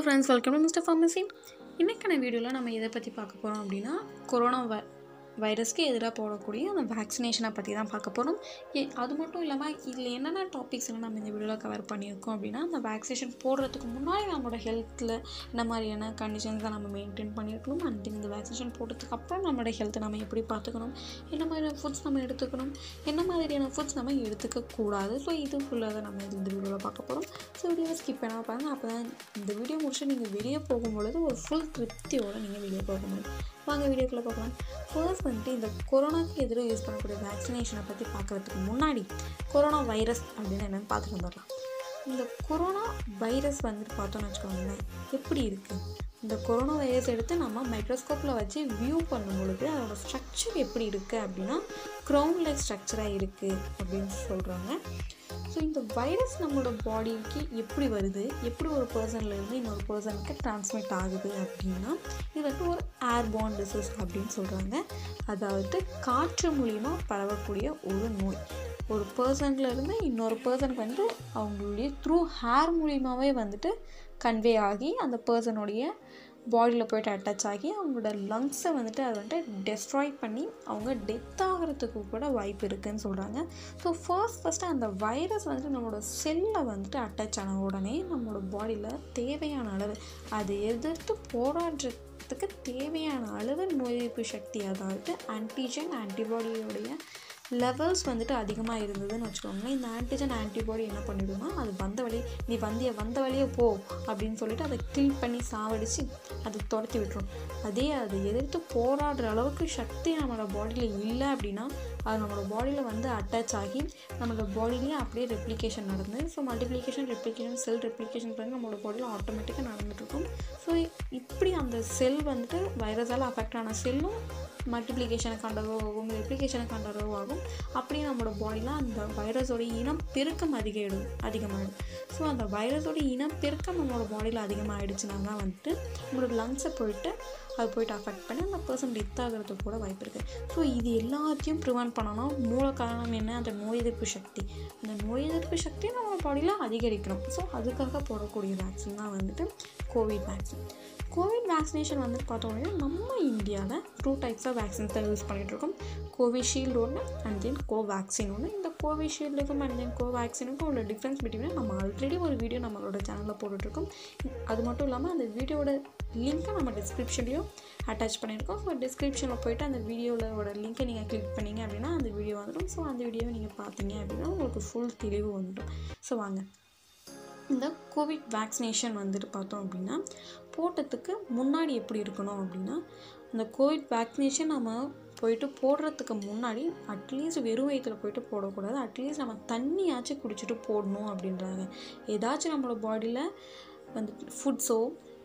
friends welcome to mister pharmacy இன்றைக்கான வீடியோவில் நம்ம எதை பற்றி பார்க்க போகிறோம் அப்படின்னா கொரோனா வை வைரஸ்க்கு எதிராக போடக்கூடிய அந்த வேக்சினேஷனை பற்றி தான் பார்க்க போகிறோம் அது மட்டும் இல்லாமல் இதில் என்னென்ன டாபிக்ஸ் எல்லாம் நம்ம இந்த வீடியோவில் கவர் பண்ணியிருக்கோம் அப்படின்னா அந்த வேக்சினேஷன் போடுறதுக்கு முன்னாடி நம்மளோட ஹெல்த்தில் என்ன மாதிரியான கண்டிஷன்ஸ் தான் நம்ம மெயின்டைன் பண்ணியிருக்கணும் அண்ட் இந்த வேக்சினேஷன் போட்டதுக்கு அப்புறம் நம்மளோட ஹெல்த்தை நம்ம எப்படி பார்த்துக்கணும் என்ன மாதிரியான ஃபுட்ஸ் நம்ம எடுத்துக்கணும் என்ன மாதிரியான ஃபுட்ஸ் நம்ம எடுத்துக்க கூடாது ஸோ இது ஃபுல்லாக தான் நம்ம இந்த வீடியோவில் பார்க்க போகிறோம் ஸோ வீடியோவை ஸ்கிப் பண்ணால் பாருங்கள் அப்போ தான் இந்த வீடியோ முடிச்சு நீங்கள் வெளியே போகும்பொழுது ஒரு ஃபுல் திருப்தியோடு நீங்கள் வெளியே போக முடியும் வாங்க வீடியோக்குள்ளே பார்க்கலாம் ஃபர்ஸ்ட் வந்துட்டு இந்த கொரோனாக்கு எதிராக யூஸ் பண்ணக்கூடிய வேக்சினேஷனை பற்றி பார்க்குறதுக்கு முன்னாடி கொரோனா வைரஸ் அப்படின்னு என்னென்னு பார்த்துட்டு வந்துடலாம் இந்த கொரோனா வைரஸ் வந்துட்டு பார்த்தோன்னு வச்சுக்கோங்களேன் எப்படி இருக்குது இந்த கொரோனா வைரஸ் எடுத்து நம்ம மைக்ரோஸ்கோப்பில் வச்சு வியூ பண்ணும் பொழுது அதோட ஸ்ட்ரக்சர் எப்படி இருக்குது அப்படின்னா க்ரௌன் லைக் ஸ்ட்ரக்சராக இருக்குது அப்படின்னு சொல்கிறாங்க ஸோ இந்த வைரஸ் நம்மளோட பாடிக்கு எப்படி வருது எப்படி ஒரு பர்சன்லேருந்து இன்னொரு பர்சனுக்கு ட்ரான்ஸ்மிட் ஆகுது அப்படின்னா இது வந்து ஒரு ஏர்பார்ன் டிசீஸ் அப்படின்னு சொல்கிறாங்க அதாவது காற்று மூலிமா பரவக்கூடிய ஒரு நோய் ஒரு பர்சன்லேருந்து இன்னொரு பர்சனுக்கு வந்து அவங்களுடைய த்ரூ ஹேர் மூலியமாகவே வந்துட்டு கன்வே ஆகி அந்த பர்சனுடைய பாடியில் போய்ட்டு அட்டாச் ஆகி அவங்களோட லங்ஸை வந்துட்டு அதை வந்துட்டு டெஸ்ட்ராய் பண்ணி அவங்க டெத் ஆகிறதுக்கு கூட வாய்ப்பு இருக்குதுன்னு சொல்கிறாங்க ஸோ ஃபர்ஸ்ட் ஃபஸ்ட்டு அந்த வைரஸ் வந்துட்டு நம்மளோட செல்லை வந்துட்டு அட்டாச் ஆன உடனே நம்மளோட பாடியில் தேவையான அளவு அதை எதிர்த்து போராடுறதுக்கு தேவையான அளவு நோய் எதிர்ப்பு சக்தி அதாவது ஆன்டிஜன் ஆன்டிபாடியோடைய லெவல்ஸ் வந்துட்டு அதிகமாக இருந்ததுன்னு வச்சுக்கோங்களேன் இந்த ஆன்டிஜன் ஆன்டிபாடி என்ன பண்ணிவிடுமா அது வந்த வழி நீ வந்திய வந்த வழியே போ அப்படின்னு சொல்லிட்டு அதை கில் பண்ணி சாவடித்து அதை துரத்தி விட்டுரும் அதே அதை எதிர்த்து போராடுற அளவுக்கு சக்தி நம்மளோட பாடியில் இல்லை அப்படின்னா அது நம்மளோட பாடியில் வந்து அட்டாச் ஆகி நம்மளோட பாடியிலேயே அப்படியே ரெப்ளிகேஷன் நடந்து so multiplication replication cell replication பண்ணி நம்மளோட பாடியில் ஆட்டோமேட்டிக்காக நடந்துகிட்ருக்கும் ஸோ இப்படி அந்த செல் வந்துட்டு வைரஸால் அஃபெக்ட் ஆன செல்லும் மல்டிப்ளிகேஷனுக்கு அண்டர்வோ ஆகும் ரெப்ளிகேஷனுக்கு அண்டர்வோ ஆகும் அப்படியே நம்மளோட பாடியில் அந்த வைரஸோட இனம் பெருக்கம் அதிகம் அதிகமாகிடும் ஸோ அந்த வைரஸோட இனம் பெருக்கம் நம்மளோட பாடியில் அதிகமாகிடுச்சுனா தான் வந்துட்டு நம்மளோட லங்ஸை போயிட்டு அது போயிட்டு அஃபெக்ட் பண்ணி அந்த பர்சன் டெத் ஆகிறதுக்கு கூட வாய்ப்பு இருக்குது ஸோ இது எல்லாத்தையும் ப்ரிவெண்ட் பண்ணணும் மூல காரணம் என்ன அந்த நோய் எதிர்ப்பு சக்தி அந்த நோய் எதிர்ப்பு சக்தி நம்ம பாடியில் அதிகரிக்கணும் ஸோ அதுக்காக போடக்கூடிய வேக்சின் தான் வந்துட்டு கோவிட் வேக்சின் கோவிட் வேக்சினேஷன் வந்து பார்த்தோம்னா நம்ம இந்தியாவில் டூ டைப்ஸ் ஆஃப் வேக்சின்ஸ் தான் யூஸ் பண்ணிகிட்ருக்கோம் கோவிஷீல்டு ஒன்று அண்ட் தென் கோவேக்சின் ஒன்று இந்த கோவிஷீல்டுக்கும் அண்ட் தென் கோவேக்சினுக்கும் உள்ள டிஃப்ரென்ஸ் பிட்வீன் நம்ம ஆல்ரெடி ஒரு வீடியோ நம்மளோட சேனலில் போட்டுட்ருக்கோம் அது மட்டும் இல்லாமல் அந்த வீடியோட லிங்க்கை நம்ம டிஸ்கிரிப்ஷன்லேயும் அட்டாச் பண்ணியிருக்கோம் ஸோ டிஸ்கிரிப்ஷனில் போய்ட்டு அந்த வீடியோவோட லிங்க்கை நீங்கள் கிளிக் பண்ணிங்க அப்படின்னா அந்த வீடியோ வந்துடும் ஸோ அந்த வீடியோவை நீங்கள் பார்த்தீங்க அப்படின்னா உங்களுக்கு ஃபுல் தெளிவு வந்துடும் ஸோ வாங்க இந்த கோவிட் வேக்சினேஷன் வந்துட்டு பார்த்தோம் அப்படின்னா போட்டதுக்கு முன்னாடி எப்படி இருக்கணும் அப்படின்னா அந்த கோவிட் வேக்சினேஷன் நம்ம போயிட்டு போடுறதுக்கு முன்னாடி அட்லீஸ்ட் வெறும் வயிற்றில் போயிட்டு போடக்கூடாது அட்லீஸ்ட் நம்ம தண்ணியாச்சும் குடிச்சிட்டு போடணும் அப்படின்றாங்க ஏதாச்சும் நம்மளோட பாடியில் வந்து ஃபுட்ஸோ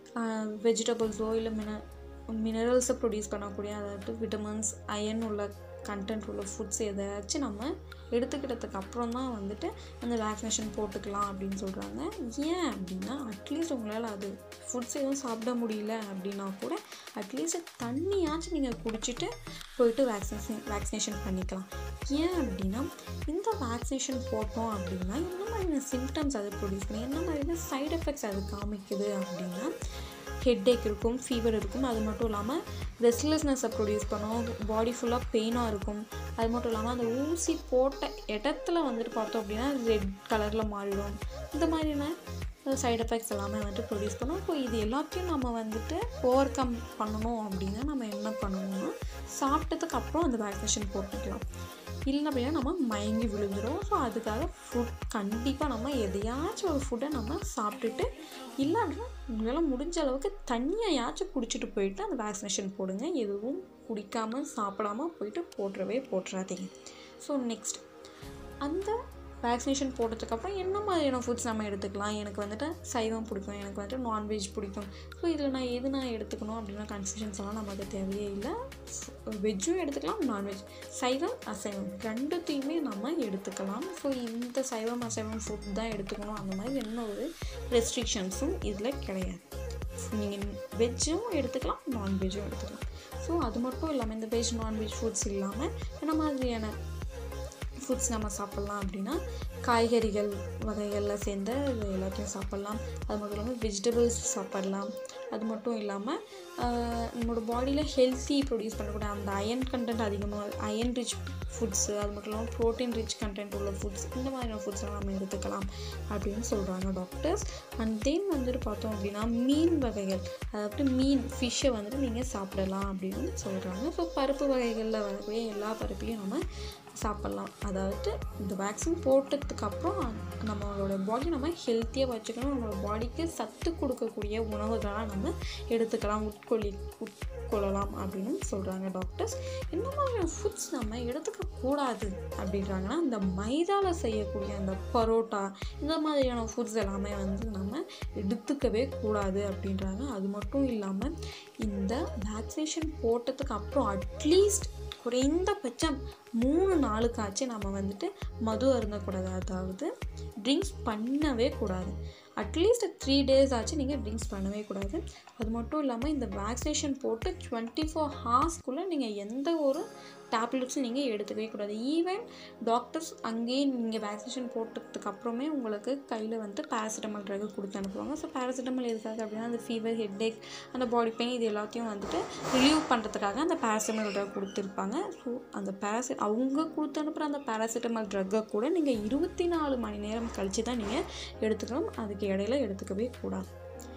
வெஜிடபிள்ஸோ இல்லை மின மினரல்ஸை ப்ரொடியூஸ் பண்ணக்கூடிய அதாவது விட்டமின்ஸ் அயன் உள்ள கண்டென்ட் உள்ள ஃபுட்ஸ் எதாச்சும் நம்ம எடுத்துக்கிட்டதுக்கு அப்புறம் தான் வந்துட்டு அந்த வேக்சினேஷன் போட்டுக்கலாம் அப்படின்னு சொல்கிறாங்க ஏன் அப்படின்னா அட்லீஸ்ட் உங்களால் அது ஃபுட்ஸ் எதுவும் சாப்பிட முடியல அப்படின்னா கூட அட்லீஸ்ட் தண்ணியாச்சும் நீங்கள் குடிச்சிட்டு போயிட்டு வேக்சினேஷன் வேக்சினேஷன் பண்ணிக்கலாம் ஏன் அப்படின்னா இந்த வேக்சினேஷன் போட்டோம் அப்படின்னா என்ன மாதிரியான சிம்டம்ஸ் அது ப்ரொடியூஸ் பண்ணி என்ன மாதிரியான சைட் எஃபெக்ட்ஸ் அது காமிக்குது அப்படின்னா ஹெட்டேக் இருக்கும் ஃபீவர் இருக்கும் அது மட்டும் இல்லாமல் ரெஸ்ட்லெஸ்னஸை ப்ரொடியூஸ் பண்ணும் பாடி ஃபுல்லாக பெயினாக இருக்கும் அது மட்டும் இல்லாமல் அந்த ஊசி போட்ட இடத்துல வந்துட்டு பார்த்தோம் அப்படின்னா ரெட் கலரில் மாறிடும் இந்த மாதிரியான சைட் எஃபெக்ட்ஸ் எல்லாமே வந்துட்டு ப்ரொடியூஸ் பண்ணும் இப்போ இது எல்லாத்தையும் நம்ம வந்துட்டு ஓவர் கம் பண்ணணும் அப்படின்னா நம்ம என்ன பண்ணணும்னா சாப்பிட்டதுக்கு அப்புறம் அந்த வேக்சினேஷன் போட்டுக்கலாம் இல்லை அப்படின்னா நம்ம மயங்கி விழுந்துடும் ஸோ அதுக்காக ஃபுட் கண்டிப்பாக நம்ம எதையாச்சும் ஒரு ஃபுட்டை நம்ம சாப்பிட்டுட்டு இல்லை அப்படின்னா உங்களால் முடிஞ்ச அளவுக்கு தண்ணியாச்சும் குடிச்சிட்டு போயிட்டு அந்த வேக்சினேஷன் போடுங்க எதுவும் குடிக்காமல் சாப்பிடாமல் போயிட்டு போட்டுறவே போட்டுறாதீங்க ஸோ நெக்ஸ்ட் அந்த வேக்சினேஷன் போட்டதுக்கப்புறம் என்ன மாதிரியான ஃபுட்ஸ் நம்ம எடுத்துக்கலாம் எனக்கு வந்துட்டு சைவம் பிடிக்கும் எனக்கு வந்துட்டு நான்வெஜ் பிடிக்கும் ஸோ இதில் நான் எது நான் எடுத்துக்கணும் அப்படின்னா கன்ஃபியூஷன்ஸ் எல்லாம் நமக்கு தேவையே இல்லை வெஜ்ஜும் எடுத்துக்கலாம் நான்வெஜ் சைவம் அசைவம் ரெண்டுத்தையுமே நம்ம எடுத்துக்கலாம் ஸோ இந்த சைவம் அசைவம் ஃபுட் தான் எடுத்துக்கணும் அந்த மாதிரி என்ன ஒரு ரெஸ்ட்ரிக்ஷன்ஸும் இதில் கிடையாது நீங்கள் வெஜ்ஜும் எடுத்துக்கலாம் நான்வெஜ்ஜும் எடுத்துக்கலாம் ஸோ அது மட்டும் இல்லாமல் இந்த வெஜ் நான்வெஜ் ஃபுட்ஸ் இல்லாமல் என்ன மாதிரியான ஃபுட்ஸ் நம்ம சாப்பிட்லாம் அப்படின்னா காய்கறிகள் வகைகளில் சேர்ந்த இது எல்லாத்தையும் சாப்பிட்லாம் அது மட்டும் இல்லாமல் வெஜிடபிள்ஸ் சாப்பிட்லாம் அது மட்டும் இல்லாமல் நம்மளோட பாடியில் ஹெல்த்தி ப்ரொடியூஸ் பண்ணக்கூடிய அந்த அயன் கண்டென்ட் அதிகமாக அயன் ரிச் ஃபுட்ஸு அது மட்டும் இல்லாமல் ப்ரோட்டீன் ரிச் கண்டென்ட் உள்ள ஃபுட்ஸ் இந்த மாதிரியான ஃபுட்ஸ்லாம் நம்ம எடுத்துக்கலாம் அப்படின்னு சொல்கிறாங்க டாக்டர்ஸ் அண்ட் தென் வந்துட்டு பார்த்தோம் அப்படின்னா மீன் வகைகள் அதாவது மீன் ஃபிஷ்ஷை வந்துட்டு நீங்கள் சாப்பிடலாம் அப்படின்னு சொல்கிறாங்க ஸோ பருப்பு வகைகளில் வரக்கூடிய எல்லா பருப்பையும் நம்ம சாப்பிட்லாம் அதாவது இந்த வேக்சின் போட்டதுக்கு அப்புறம் நம்மளோட பாடி நம்ம ஹெல்த்தியாக வச்சுக்கணும் நம்மளோட பாடிக்கு சத்து கொடுக்கக்கூடிய உணவுகளாக நம்ம எடுத்துக்கலாம் உட்கொள்ளி உட்கொள்ளலாம் அப்படின்னு சொல்கிறாங்க டாக்டர்ஸ் என்ன மாதிரியான ஃபுட்ஸ் நம்ம எடுத்துக்க கூடாது அப்படின்றாங்கன்னா இந்த மைதாவில் செய்யக்கூடிய அந்த பரோட்டா இந்த மாதிரியான ஃபுட்ஸ் எல்லாமே வந்து நம்ம எடுத்துக்கவே கூடாது அப்படின்றாங்க அது மட்டும் இல்லாமல் இந்த வேக்சினேஷன் போட்டதுக்கு அப்புறம் அட்லீஸ்ட் குறைந்தபட்சம் மூணு நாளுக்காச்சும் நம்ம வந்துட்டு மது அருந்தக்கூடாது அதாவது ட்ரிங்க்ஸ் பண்ணவே கூடாது அட்லீஸ்ட் த்ரீ டேஸ் ஆச்சு நீங்கள் ட்ரிங்க்ஸ் பண்ணவே கூடாது அது மட்டும் இல்லாமல் இந்த வேக்சினேஷன் போட்டு டுவெண்ட்டி ஃபோர் ஹார்ஸ்க்குள்ளே நீங்கள் எந்த ஒரு டேப்லெட்ஸும் நீங்கள் எடுத்துக்கவே கூடாது ஈவன் டாக்டர்ஸ் அங்கேயே நீங்கள் வேக்சினேஷன் போட்டதுக்கு அப்புறமே உங்களுக்கு கையில் வந்து பேராசிட்டமால் ட்ரக் கொடுத்து அனுப்புவாங்க ஸோ பேராசிட்டமால் எதுக்காக அப்படின்னா அந்த ஃபீவர் ஹெட்டேக் அந்த பாடி பெயின் இது எல்லாத்தையும் வந்துட்டு ரிலீவ் பண்ணுறதுக்காக அந்த பேராசிட்டமால் ட்ரக் கொடுத்துருப்பாங்க ஸோ அந்த பேராசி அவங்க கொடுத்து அனுப்புகிற அந்த பேராசிட்டமால் ட்ரக்கை கூட நீங்கள் இருபத்தி நாலு மணி நேரம் கழித்து தான் நீங்கள் எடுத்துக்கணும் அதுக்கு இடையில எடுத்துக்கவே கூடாது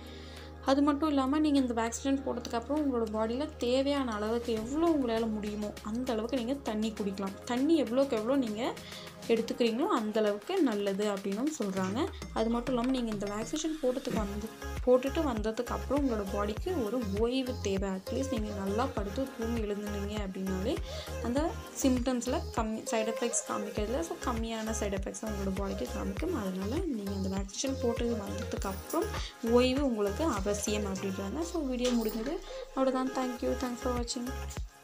அது மட்டும் இல்லாமல் நீங்கள் இந்த வேக்சின் போட்டதுக்கப்புறம் உங்களோட பாடியில் தேவையான அளவுக்கு எவ்வளோ உங்களால் முடியுமோ அந்த அளவுக்கு நீங்கள் தண்ணி குடிக்கலாம் தண்ணி எவ்வளோக்கு எவ்வளோ நீங்கள் எடுத்துக்கிறீங்களோ அந்த அளவுக்கு நல்லது அப்படின்னும் சொல்கிறாங்க அது மட்டும் இல்லாமல் நீங்கள் இந்த வேக்சினேஷன் போட்டதுக்கு வந்து போட்டுட்டு வந்ததுக்கு அப்புறம் உங்களோட பாடிக்கு ஒரு ஓய்வு தேவை அட்லீஸ்ட் நீங்கள் நல்லா படுத்து தூங்கி எழுந்துனீங்க அப்படின்னாலே அந்த சிம்டம்ஸில் கம்மி சைடு எஃபெக்ட்ஸ் காமிக்கிறதுல ஸோ கம்மியான சைடு எஃபெக்ட்ஸ் தான் உங்களோட பாடிக்கு காமிக்கும் அதனால் நீங்கள் அந்த வேக்சினேஷன் போட்டது வந்ததுக்கு அப்புறம் ஓய்வு உங்களுக்கு அவசியம் அப்படின்றாங்க ஸோ வீடியோ முடிஞ்சது அவ்வளோதான் தேங்க்யூ தேங்க்ஸ் ஃபார் வாட்சிங்